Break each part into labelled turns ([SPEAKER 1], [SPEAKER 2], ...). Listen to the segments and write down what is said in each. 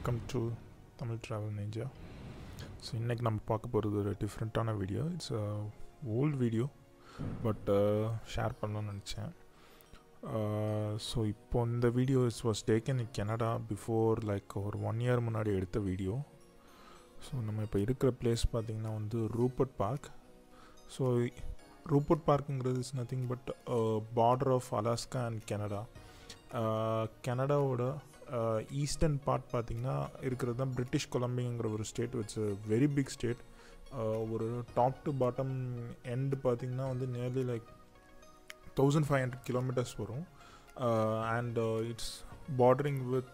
[SPEAKER 1] welcome to Tamil travel நெஞ்சா so இன்றைக்கி நம்ம பார்க்க போகிறது ஒரு டிஃப்ரெண்ட்டான video it's old video but share பண்ணணும்னு நினச்சேன் ஸோ இப்போ இந்த video is was taken in Canada before like ஒரு ஒன் இயர் முன்னாடி எடுத்த வீடியோ ஸோ நம்ம இப்போ இருக்கிற பிளேஸ் பார்த்திங்கன்னா வந்து ரூபர்ட் பார்க் ஸோ ரூபர்ட் பார்க்குங்கிறது is nothing but border of Alaska and Canada கனடாவோட ஈஸ்டர்ன் பார்ட் பார்த்திங்கன்னா இருக்கிறது தான் பிரிட்டிஷ் கொலம்பியாங்கிற ஒரு state it's very big state ஒரு டாப் டு பாட்டம் எண்டு பார்த்திங்கன்னா வந்து nearly like thousand five hundred kilometres வரும் and it's bordering with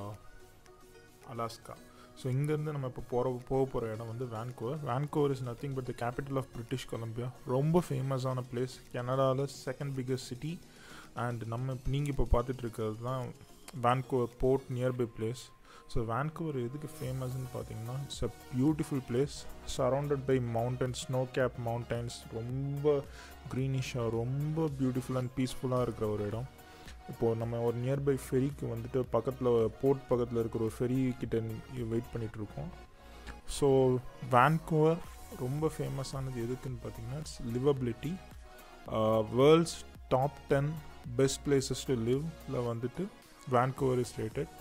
[SPEAKER 1] Alaska so இங்கேருந்து நம்ம இப்போ போகிற போக போகிற இடம் வந்து Vancouver Vancouver is nothing but the capital of British Columbia ரொம்ப ஃபேமஸான பிளேஸ் கனடாவில் செகண்ட் பிக்கஸ்ட் சிட்டி அண்ட் நம்ம நீங்கள் இப்போ பார்த்துட்டு இருக்கிறது தான் Vancouver port nearby place so Vancouver எதுக்கு ஃபேமஸ்ன்னு பார்த்தீங்கன்னா it's a beautiful place surrounded by mountains snow cap mountains ரொம்ப க்ரீனிஷாக ரொம்ப பியூட்டிஃபுல் அண்ட் பீஸ்ஃபுல்லாக இருக்கிற ஒரு இடம் இப்போது நம்ம ஒரு நியர்பை ஃபெரிக்கு வந்துட்டு பக்கத்தில் போர்ட் பக்கத்தில் இருக்கிற ஒரு ஃபெரி கிட்ட வெயிட் பண்ணிகிட்ருக்கோம் ஸோ வேன்கோவர் ரொம்ப ஃபேமஸானது எதுக்குன்னு பார்த்தீங்கன்னா it's livability world's top ten best places to லிவ்ல வந்துட்டு Vancouver is rated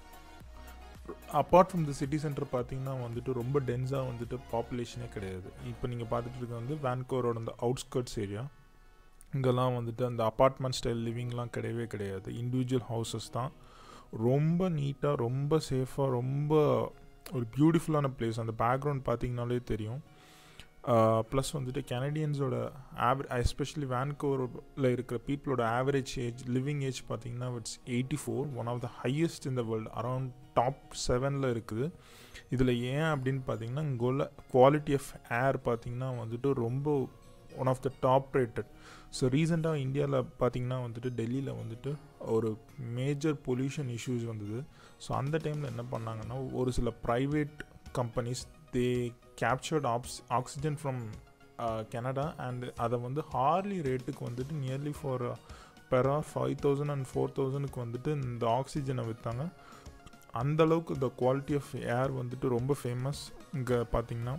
[SPEAKER 1] apart from the city centre பார்த்தீங்கன்னா வந்துட்டு ரொம்ப டென்ஸாக வந்துட்டு பாப்புலேஷனே கிடையாது இப்போ நீங்கள் பார்த்துட்டு இருக்க வந்து வேன்கோவரோட அந்த அவுட்ஸ்கர்ட்ஸ் ஏரியா இங்கெல்லாம் வந்துட்டு அந்த அப்பார்ட்மெண்ட் ஸ்டைல் லிவிங்லாம் கிடையவே கிடையாது இண்டிவிஜுவல் ஹவுசஸ் தான் ரொம்ப நீட்டாக ரொம்ப சேஃபாக ரொம்ப ஒரு பியூட்டிஃபுல்லான பிளேஸ் அந்த பேக்ரவுண்ட் பார்த்தீங்கனாலே தெரியும் ப்ளஸ் வந்துட்டு கனடியன்ஸோட ஆவரே எஸ்பெஷலி வேன்கோவரில் இருக்கிற பீப்புளோட ஆவரேஜ் ஏஜ் லிவிங் ஏஜ் பார்த்தீங்கன்னா it's eighty four one of the highest இந்த வேர்ல்டு அரவுண்ட் டாப் செவனில் இருக்குது இதில் ஏன் அப்படின்னு பார்த்தீங்கன்னா இங்கே உள்ள குவாலிட்டி ஆஃப் ஏர் பார்த்தீங்கன்னா வந்துட்டு ரொம்ப one of the top rated so ரீசெண்டாக இந்தியாவில் பார்த்தீங்கன்னா வந்துட்டு டெல்லியில் வந்துட்டு ஒரு மேஜர் பொல்யூஷன் இஷ்யூஸ் வந்தது ஸோ அந்த டைமில் என்ன பண்ணாங்கன்னா ஒரு சில private companies they captured ops oxygen from Canada and அதை வந்து ஹார்லி ரேட்டுக்கு வந்துட்டு nearly for per or five thousand and four தௌசண்ட்க்கு வந்துட்டு இந்த ஆக்சிஜனை விற்றாங்க அந்தளவுக்கு இந்த குவாலிட்டி ஆஃப் ஏர் வந்துட்டு ரொம்ப ஃபேமஸ் இங்கே பார்த்தீங்கன்னா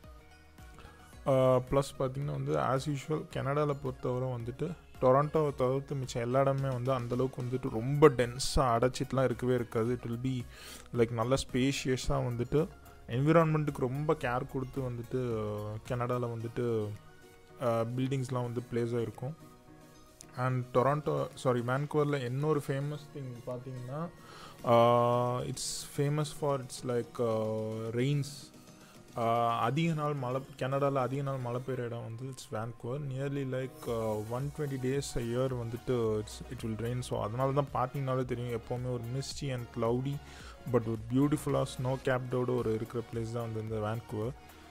[SPEAKER 1] ப்ளஸ் பார்த்திங்கன்னா வந்து ஆஸ் யூஷுவல் கனடாவில் பொறுத்தவரை வந்துட்டு டொராண்டோவை தவிர்த்து மிச்சம் எல்லா இடமே வந்து அந்தளவுக்கு வந்துட்டு ரொம்ப டென்ஸாக அடைச்சிட்டுலாம் இருக்கவே இருக்காது இட் வில் பி லைக் நல்ல ஸ்பேஷியஸாக வந்துட்டு என்விரான்மெண்ட்டுக்கு ரொம்ப கேர் கொடுத்து வந்துட்டு கனடாவில் வந்துட்டு பில்டிங்ஸ்லாம் வந்து பிளேஸ் ஆகிருக்கும் அண்ட் டொராண்டோ சாரி வேன்கோவரில் இன்னொரு ஃபேமஸ் திங் பார்த்தீங்கன்னா it's famous for it's like rains அதிக நாள் மழை கனடாவில் அதிக நாள் மழை பெய்கிற இடம் வந்து it's Vancouver nearly like one twenty days year வந்துட்டு it's it will rain so அதனால தான் பார்த்தீங்கனாலே தெரியும் எப்போவுமே ஒரு மிஸ்டி அண்ட் க்ளவுடி பட் ஒரு பியூட்டிஃபுல்லாக ஸ்னோ கேப்டோடு ஒரு இருக்கிற பிளேஸ் தான் வந்து இந்த வேன்கோவர்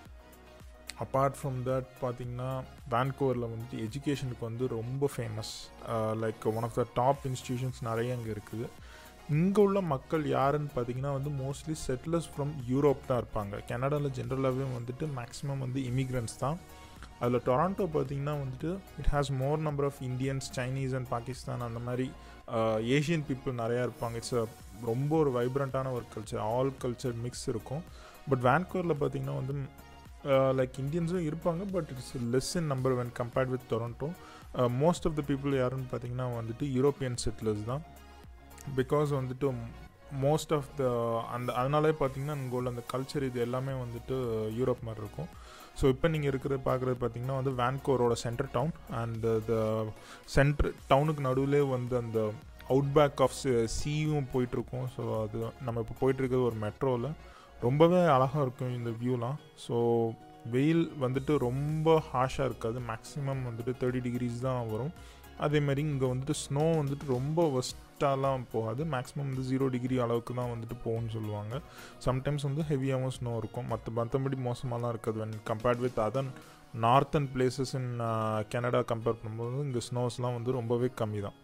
[SPEAKER 1] அப்பார்ட் ஃப்ரம் தட் பார்த்தீங்கன்னா வேன்கோவரில் வந்துட்டு எஜுகேஷனுக்கு வந்து ரொம்ப famous like one of the top institutions நிறைய அங்கே இருக்குது இங்கே உள்ள மக்கள் யாருன்னு பார்த்தீங்கன்னா வந்து மோஸ்ட்லி செட்டிலர்ஸ் ஃப்ரம் யூரோப் தான் இருப்பாங்க கனடாவில் ஜென்ரலாகவே வந்துட்டு மேக்ஸிமம் வந்து இமிக்ரெண்ட்ஸ் தான் அதில் டொராண்டோ பார்த்தீங்கன்னா வந்துட்டு it has more number of Indians Chinese and Pakistan அந்த மாதிரி ஏஷியன் பீப்புள் நிறையா இருப்பாங்க இட்ஸ் ரொம்ப ஒரு வைப்ரண்ட்டான ஒரு கல்ச்சர் ஆல் கல்ச்சர் மிக்ஸ் இருக்கும் பட் வேன்கோரில் பார்த்தீங்கன்னா வந்து லைக் இந்தியன்ஸும் இருப்பாங்க but it's less in number when compared with Toronto most of the people யாருன்னு பார்த்தீங்கன்னா வந்துட்டு யூரோப்பியன் செட்டிலர்ஸ் தான் பிகாஸ் வந்துட்டு மோஸ்ட் ஆஃப் த அந்த அதனாலே பார்த்தீங்கன்னா இங்கே உள்ள அந்த கல்ச்சர் இது எல்லாமே வந்துட்டு யூரோப் மாதிரி இருக்கும் ஸோ இப்போ நீங்கள் இருக்கிறது பார்க்குறது பார்த்தீங்கன்னா வந்து வேன்கோரோட centre town and the centre டவுனுக்கு நடுவில் வந்து அந்த அவுட் பேக் ஆஃப் சீயும் போயிட்டுருக்கோம் ஸோ அது நம்ம இப்போ போயிட்டுருக்கிறது ஒரு மெட்ரோவில் ரொம்பவே அழகாக இருக்கும் இந்த வியூலாம் ஸோ வெயில் வந்துட்டு ரொம்ப ஹாஷாக இருக்காது மேக்ஸிமம் வந்துட்டு தேர்ட்டி டிகிரிஸ் தான் வரும் அதேமாதிரி இங்கே வந்துட்டு ஸ்னோ வந்துட்டு ரொம்ப ஒஸ்ட்டாலாம் போகாது மேக்ஸிமம் வந்து ஜீரோ டிகிரி அளவுக்கு தான் வந்துட்டு போகும்னு சொல்லுவாங்க சம்டைம்ஸ் வந்து ஹெவியாகவும் ஸ்னோ இருக்கும் மற்ற மற்றபடி மோசமாலாம் இருக்காது when compared with other northern places in Canada compare பண்ணும்போது இங்கே ஸ்னோஸ்லாம் வந்து ரொம்பவே கம்மி தான்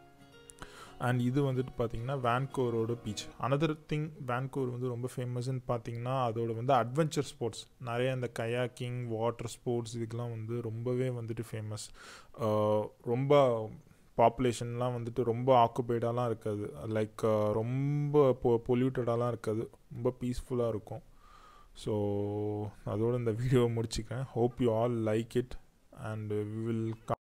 [SPEAKER 1] அண்ட் இது வந்துட்டு பார்த்தீங்கன்னா வேன்கோரோட பீச் அனதர் திங் வேன்கோர் வந்து ரொம்ப ஃபேமஸ்ன்னு பார்த்தீங்கன்னா அதோட வந்து அட்வென்ச்சர் ஸ்போர்ட்ஸ் நிறைய இந்த கயாக்கிங் வாட்டர் ஸ்போர்ட்ஸ் இதுக்கெலாம் வந்து ரொம்பவே வந்துட்டு ஃபேமஸ் ரொம்ப பாப்புலேஷன்லாம் வந்துட்டு ரொம்ப ஆக்குபைடாலாம் இருக்காது லைக் ரொம்ப பொ பொல்யூட்டடாலாம் இருக்காது ரொம்ப பீஸ்ஃபுல்லாக இருக்கும் ஸோ அதோட இந்த வீடியோவை முடிச்சுக்கிறேன் hope you all like it and we will